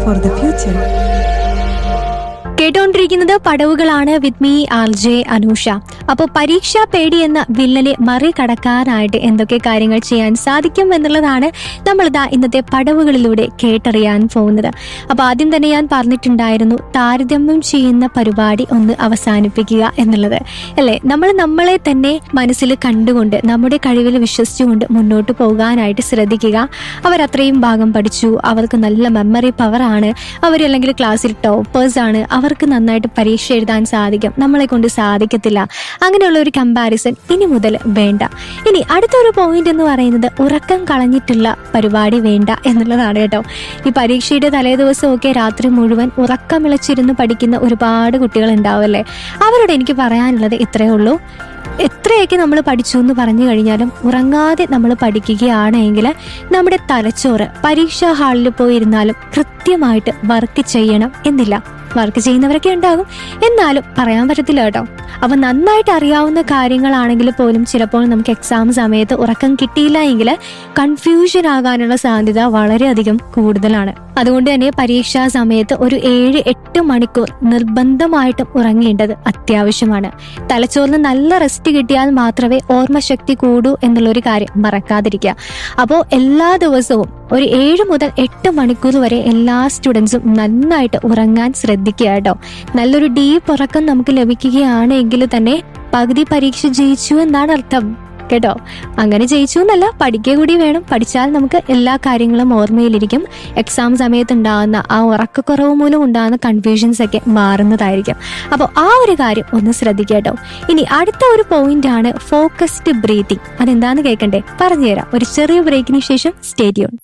for the future. കേട്ടോണ്ടിരിക്കുന്നത് പടവുകളാണ് with me R J Anusha അപ്പോൾ പരീക്ഷാ പേടി എന്ന വില്ലനെ മറികടക്കാനായിട്ട് എന്തൊക്കെ കാര്യങ്ങൾ ചെയ്യാൻ സാധിക്കും എന്നുള്ളതാണ് നമ്മളിതാ ഇന്നത്തെ പടവുകളിലൂടെ കേട്ടറിയാൻ പോകുന്നത് അപ്പോൾ ആദ്യം തന്നെ ഞാൻ പറഞ്ഞിട്ടുണ്ടായിരുന്നു താരതമ്യം ചെയ്യുന്ന പരിപാടി ഒന്ന് അവസാനിപ്പിക്കുക എന്നുള്ളത് അല്ലേ നമ്മൾ നമ്മളെ തന്നെ മനസ്സിൽ കണ്ടുകൊണ്ട് നമ്മുടെ കഴിവിൽ വിശ്വസിച്ചുകൊണ്ട് മുന്നോട്ട് പോകാനായിട്ട് ശ്രദ്ധിക്കുക അവരത്രയും ഭാഗം പഠിച്ചു അവർക്ക് നല്ല മെമ്മറി പവറാണ് അവരല്ലെങ്കിൽ ക്ലാസ്സിൽ ടോപ്പേഴ്സ് ആണ് അവർക്ക് നന്നായിട്ട് പരീക്ഷ എഴുതാൻ സാധിക്കും നമ്മളെ കൊണ്ട് സാധിക്കത്തില്ല അങ്ങനെയുള്ള ഒരു കമ്പാരിസൺ ഇനി മുതൽ വേണ്ട ഇനി അടുത്തൊരു പോയിന്റ് എന്ന് പറയുന്നത് ഉറക്കം കളഞ്ഞിട്ടുള്ള പരിപാടി വേണ്ട എന്നുള്ളതാണ് കേട്ടോ ഈ പരീക്ഷയുടെ തലേ ദിവസമൊക്കെ രാത്രി മുഴുവൻ ഉറക്കമിളച്ചിരുന്ന് പഠിക്കുന്ന ഒരുപാട് കുട്ടികൾ ഉണ്ടാവല്ലേ അവരോട് എനിക്ക് പറയാനുള്ളത് ഇത്രയേ ഉള്ളൂ എത്രയൊക്കെ നമ്മൾ പഠിച്ചു എന്ന് പറഞ്ഞു കഴിഞ്ഞാലും ഉറങ്ങാതെ നമ്മൾ പഠിക്കുകയാണെങ്കിൽ നമ്മുടെ തലച്ചോറ് പരീക്ഷാ ഹാളിൽ പോയിരുന്നാലും കൃത്യമായിട്ട് വർക്ക് ചെയ്യണം എന്നില്ല വർക്ക് ചെയ്യുന്നവരൊക്കെ ഉണ്ടാകും എന്നാലും പറയാൻ പറ്റത്തില്ല കേട്ടോ അപ്പൊ നന്നായിട്ട് അറിയാവുന്ന കാര്യങ്ങളാണെങ്കിൽ പോലും ചിലപ്പോൾ നമുക്ക് എക്സാം സമയത്ത് ഉറക്കം കിട്ടിയില്ല എങ്കിൽ കൺഫ്യൂഷൻ ആകാനുള്ള സാധ്യത വളരെയധികം കൂടുതലാണ് അതുകൊണ്ട് തന്നെ പരീക്ഷാ സമയത്ത് ഒരു ഏഴ് എട്ട് മണിക്കൂർ നിർബന്ധമായിട്ടും ഉറങ്ങേണ്ടത് അത്യാവശ്യമാണ് തലച്ചോറിന് നല്ല റെസ്റ്റ് കിട്ടിയാൽ മാത്രമേ ഓർമ്മശക്തി കൂടൂ എന്നുള്ളൊരു കാര്യം മറക്കാതിരിക്കുക അപ്പോൾ എല്ലാ ദിവസവും ഒരു ഏഴ് മുതൽ എട്ട് മണിക്കൂർ വരെ എല്ലാ സ്റ്റുഡൻസും നന്നായിട്ട് ഉറങ്ങാൻ ശ്രദ്ധിക്കുക കേട്ടോ നല്ലൊരു ഡീപ്പ് ഉറക്കം നമുക്ക് ലഭിക്കുകയാണെങ്കിൽ തന്നെ പകുതി പരീക്ഷ ജയിച്ചു എന്നാണ് അർത്ഥം കേട്ടോ അങ്ങനെ ജയിച്ചു എന്നല്ല പഠിക്കുക കൂടി വേണം പഠിച്ചാൽ നമുക്ക് എല്ലാ കാര്യങ്ങളും ഓർമ്മയിലിരിക്കും എക്സാം സമയത്ത് ഉണ്ടാകുന്ന ആ ഉറക്കക്കുറവ് മൂലം ഉണ്ടാകുന്ന കൺഫ്യൂഷൻസ് ഒക്കെ മാറുന്നതായിരിക്കും അപ്പോൾ ആ ഒരു കാര്യം ഒന്ന് ശ്രദ്ധിക്കുക കേട്ടോ ഇനി അടുത്ത ഒരു പോയിന്റ് ആണ് ഫോക്കസ്ഡ് ബ്രീതിങ് അതെന്താന്ന് കേൾക്കണ്ടേ പറഞ്ഞുതരാം ഒരു ചെറിയ ബ്രേക്കിന് ശേഷം സ്റ്റേഡിയോൺ